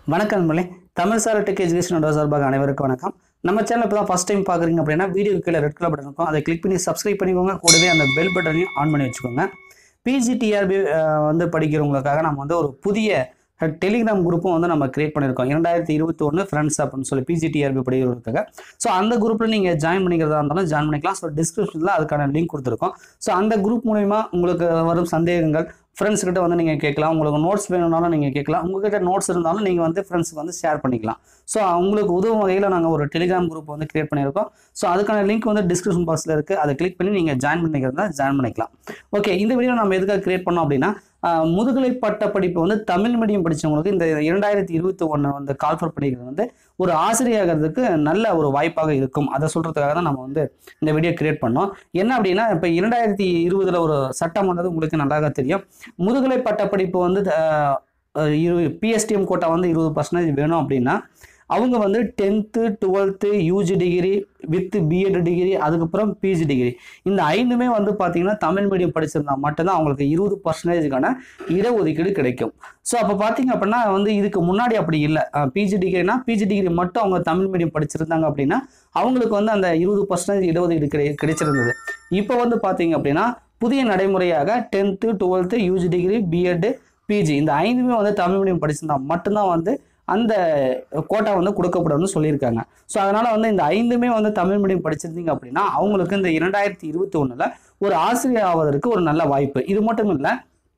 வணக்கம் நண்பர்களே Tamil sir tech education சார்பாக அனைவருக்கும் வணக்கம் நம்ம சேனல் இப்போ தான் ஃபஸ்ட் டைம் பார்க்குறீங்க அப்படின்னா வீடியோ கீழே ரெட் கலர் பட்டன் இருக்கும் அதை கிளிக் பண்ணி சப்ஸ்கிரைப் பண்ணிக்கோங்க கூடவே அந்த பெல் பட்டனையும் ஆன் பண்ணி வச்சுக்கோங்க பிஜிடிஆர்பி வந்து படிக்கிறவங்களுக்காக நம்ம வந்து ஒரு புதிய டெலிகிராம் குரூப்பும் வந்து நம்ம கிரியேட் பண்ணியிருக்கோம் இரண்டாயிரத்தி இருபத்தி ஒன்று ஃப்ரெண்ட்ஸ் அப்படின்னு சொல்லி பிஜிடிஆர்பி படிக்கிறவங்களுக்காக ஸோ அந்த குரூப்பில் நீங்கள் ஜாயின் பண்ணிக்கிறதா இருந்தாலும் ஜாயின் பண்ணிக்கலாம் ஸோ டிஸ்கிரிப்ஷனில் அதுக்கான லிங்க் கொடுத்துருக்கோம் ஸோ அந்த குரூப் மூலிமா உங்களுக்கு வரும் சந்தேகங்கள் ஃப்ரெண்ட்ஸ் கிட்ட வந்து நீங்கள் கேட்கலாம் உங்களுக்கு நோட்ஸ் வேணும்னாலும் நீங்கள் கேட்கலாம் உங்ககிட்ட நோட்ஸ் இருந்தாலும் நீங்கள் வந்து ஃப்ரெண்ட்ஸுக்கு வந்து ஷேர் பண்ணிக்கலாம் ஸோ உங்களுக்கு உதவும் வகையில் நாங்கள் ஒரு டெலிகிராம் குரூப் வந்து கிரியேட் பண்ணியிருக்கோம் ஸோ அதுக்கான லிங்க் வந்து டிஸ்கிரிப்ஷன் பாக்ஸில் இருக்குது அதை கிளிக் பண்ணி நீங்கள் ஜாயின் பண்ணிக்கிறதா ஜாயின் பண்ணிக்கலாம் ஓகே இந்த வீடியோ நம்ம எதுக்காக கிரியேட் பண்ணோம் அப்படின்னா ஆஹ், முதுகலை பட்ட படிப்பு வந்து தமிழ் மீடியம் படித்தவங்களுக்கு இந்த இரண்டாயிரத்தி இருபத்தி ஒன்று வந்து கால்ஃபர் படிக்கிறது வந்து ஒரு ஆசிரியராகிறதுக்கு நல்ல ஒரு வாய்ப்பாக இருக்கும் அதை சொல்கிறதுக்காக தான் நம்ம வந்து இந்த வீடியோ கிரியேட் பண்ணோம் என்ன அப்படின்னா இப்போ இரண்டாயிரத்தி இருபதுல ஒரு சட்டம் வந்தது உங்களுக்கு நன்றாக தெரியும் முதுகலை பட்டப்படிப்பு வந்து அஹ், அஹ், இரு பிஎஸ்டிஎம் கோட்டா வந்து இருபது பர்சன்டேஜ் வேணும் அப்படின்னா அவங்க வந்து tenth twelfth UG degree with BEd degree அதுக்கப்புறம் பிஜி டிகிரி இந்த ஐந்துமே வந்து பார்த்தீங்கன்னா தமிழ் மீடியம் படிச்சிருந்தா மட்டும்தான் அவங்களுக்கு இருபது பர்சன்டேஜுக்கான இடஒதுக்கீடு கிடைக்கும் ஸோ அப்போ பார்த்தீங்க அப்படின்னா வந்து இதுக்கு முன்னாடி அப்படி இல்லை பிஜி டிகிரினா பிஜி டிகிரி மட்டும் அவங்க தமிழ் மீடியம் படிச்சிருந்தாங்க அப்படின்னா அவங்களுக்கு வந்து அந்த இருபது பர்சன்டேஜ் இடஒதுக்கீடு கிடை கிடைச்சிருந்தது இப்போ வந்து பார்த்தீங்க அப்படின்னா புதிய நடைமுறையாக tenth twelfth UG degree BEd PG இந்த ஐந்துமே வந்து தமிழ் மீடியம் படிச்சிருந்தா மட்டும்தான் வந்து அந்த கோட்டா வந்து கொடுக்கப்படும்னு சொல்லியிருக்காங்க ஸோ அதனால வந்து இந்த ஐந்துமே வந்து தமிழ் மீடியம் படிச்சிருந்தீங்க அப்படின்னா அவங்களுக்கு இந்த இரண்டாயிரத்தி இருபத்தி ஒன்றில் ஒரு ஆசிரியர் ஆவதற்கு ஒரு நல்ல வாய்ப்பு இது மட்டும் இல்லை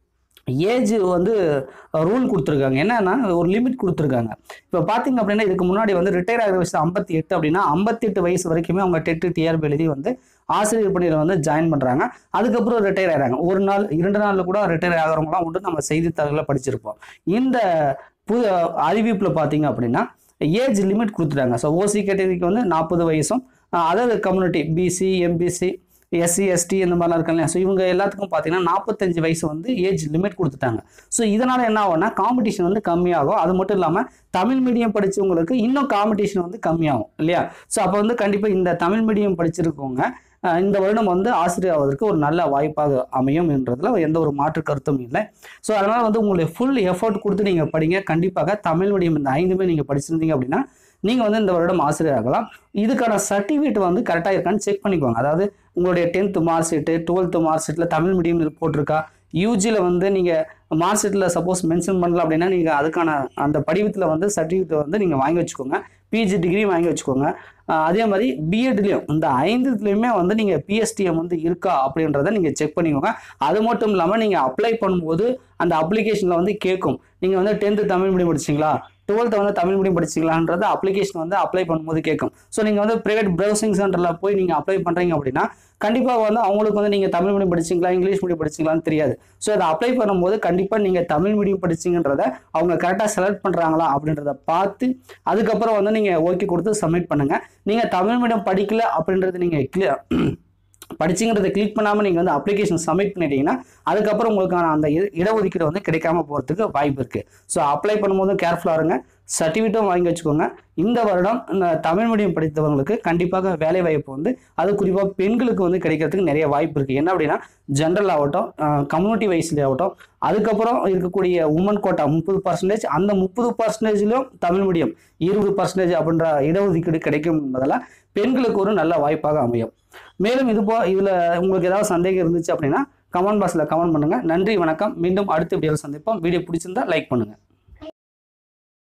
ஏஜ் வந்து ரூல் கொடுத்துருக்காங்க என்னன்னா ஒரு லிமிட் கொடுத்துருக்காங்க இப்போ பார்த்தீங்க அப்படின்னா இதுக்கு முன்னாடி வந்து ரிட்டையர் ஆகிற வயசு ஐம்பத்தி எட்டு அப்படின்னா ஐம்பத்தி எட்டு வயசு வரைக்குமே அவங்க டெட்டு டிஆர்பி எழுதி வந்து ஆசிரியர் பணியில் வந்து ஜாயின் பண்ணுறாங்க அதுக்கப்புறம் ரிட்டையர் ஆகிறாங்க ஒரு நாள் இரண்டு நாளில் கூட ரிட்டையர் ஆகிறவங்களாம் உண்டு நம்ம செய்தித்தாள்களில் படிச்சிருப்போம் இந்த புது அறிவிப்பில் பார்த்தீங்க அப்படின்னா ஏஜ் லிமிட் கொடுத்துட்டாங்க ஸோ ஓசி கேட்டகரிக்கு வந்து நாற்பது வயசும் other community BC MBC SC ST இந்த மாதிரிலாம் இருக்காங்க இல்லையா ஸோ இவங்க எல்லாத்துக்கும் பார்த்தீங்கன்னா நாற்பத்தஞ்சு வயசு வந்து ஏஜ் லிமிட் கொடுத்துட்டாங்க ஸோ இதனால் என்ன ஆகும்னா காம்படிஷன் வந்து கம்மியாகும் அது மட்டும் இல்லாமல் தமிழ் மீடியம் படித்தவங்களுக்கு இன்னும் காம்படிஷன் வந்து கம்மியாகும் இல்லையா ஸோ அப்போ வந்து கண்டிப்பாக இந்த தமிழ் மீடியம் படிச்சிருக்கவங்க அஹ், இந்த வருடம் வந்து ஆசிரியர் ஆவதற்கு ஒரு நல்ல வாய்ப்பாக அமையும் என்றதுல எந்த ஒரு மாற்று கருத்தும் இல்லை ஸோ அதனால் வந்து உங்களுடைய ஃபுல் எஃபோர்ட் கொடுத்து நீங்கள் படிங்க கண்டிப்பாக தமிழ் மீடியம் இந்த ஐந்துமே நீங்கள் படிச்சிருந்தீங்க அப்படின்னா நீங்கள் வந்து இந்த வருடம் ஆசிரியர் ஆகலாம் இதுக்கான சர்டிஃபிகேட் வந்து கரெக்டாக இருக்கான்னு செக் பண்ணிக்கோங்க அதாவது உங்களுடைய tenth mark sheet twelfth mark ஷீட்டில் தமிழ் மீடியம் போட்டிருக்கா யூஜியில் வந்து நீங்கள் மார்க் ஷீட்டில் சப்போஸ் மென்ஷன் பண்ணல அப்படின்னா நீங்கள் அதுக்கான அந்த படிவத்தில் வந்து சர்டிஃபிகேட் வந்து நீங்கள் வாங்கி வச்சுக்கோங்க பிஜி டிகிரி வாங்கி வச்சுக்கோங்க ஆஹ் அதே மாதிரி பிஎட்லேயும் இந்த ஐந்துலேயுமே வந்து நீங்கள் பிஎஸ்டிஎம் வந்து இருக்கா அப்படின்றத நீங்கள் செக் பண்ணிக்கோங்க அது மட்டும் இல்லாமல் நீங்கள் அப்ளை பண்ணும்போது அந்த அப்ளிகேஷனில் வந்து கேட்கும் நீங்கள் வந்து டென்த்து தமிழ் மீடியம் படிச்சிங்களா டுவெல்த்தை வந்து தமிழ் மீடியம் படிச்சிங்களான்றது அப்ளிகேஷன் வந்து அப்ளை பண்ணும்போது கேட்கும் ஸோ நீங்கள் வந்து ப்ரைவேட் ப்ரௌசிங் சென்டரில் போய் நீங்கள் அப்ளை பண்ணுறீங்க அப்படின்னா கண்டிப்பாக வந்து அவங்களுக்கு வந்து நீங்கள் தமிழ் மீடியம் படிச்சிங்களா இங்கிலீஷ் மீடியம் படிச்சிங்களான்னு தெரியாது ஸோ அதை அப்ளை பண்ணும்போது கண்டிப்பாக நீங்கள் தமிழ் மீடியம் படிச்சிங்கன்றத அவங்க கரெக்டாக செலக்ட் பண்ணுறாங்களா அப்படின்றத பார்த்து அதுக்கப்புறம் வந்து நீங்கள் ஓகே கொடுத்து சப்மிட் பண்ணுங்கள் நீங்கள் தமிழ் மீடியம் படிக்கல அப்படின்றது நீங்கள் கிளியர் படிச்சிங்கிறத கிளிக் பண்ணாமல் நீங்கள் வந்து அப்ளிகேஷன் சப்மிட் பண்ணிட்டீங்கன்னா அதுக்கப்புறம் உங்களுக்கான அந்த இட- இடஒதுக்கீடு வந்து கிடைக்காம போகிறதுக்கு வாய்ப்பு இருக்குது ஸோ அப்ளை பண்ணும்போது கேர்ஃபுல்லாக இருங்க சர்டிஃபிகேட்டும் வாங்கி வச்சுக்கோங்க இந்த வருடம் இந்த தமிழ் மீடியம் படித்தவங்களுக்கு கண்டிப்பாக வேலை வாய்ப்பு வந்து அது குறிப்பாக பெண்களுக்கு வந்து கிடைக்கிறதுக்கு நிறைய வாய்ப்பு இருக்குது என்ன அப்படின்னா ஜென்ரல் ஆகட்டும் கம்யூனிட்டி வைஸ்லேயே ஆகட்டும் அதுக்கப்புறம் இருக்கக்கூடிய உமன் கோட்டா முப்பது பர்சன்டேஜ் அந்த முப்பது பர்சன்டேஜ்லையும் தமிழ் மீடியம் இருபது பர்சன்டேஜ் அப்படின்ற இடஒதுக்கீடு கிடைக்கும் என்பதால் பெண்களுக்கு ஒரு நல்ல வாய்ப்பாக அமையும் மேலும் இது போ இதில் உங்களுக்கு ஏதாவது சந்தேகம் இருந்துச்சு அப்படின்னா கமெண்ட் பாக்ஸில் கமெண்ட் பண்ணுங்கள் நன்றி வணக்கம் மீண்டும் அடுத்த வீடியோவில் சந்திப்போம் வீடியோ பிடிச்சிருந்தா லைக் பண்ணுங்கள்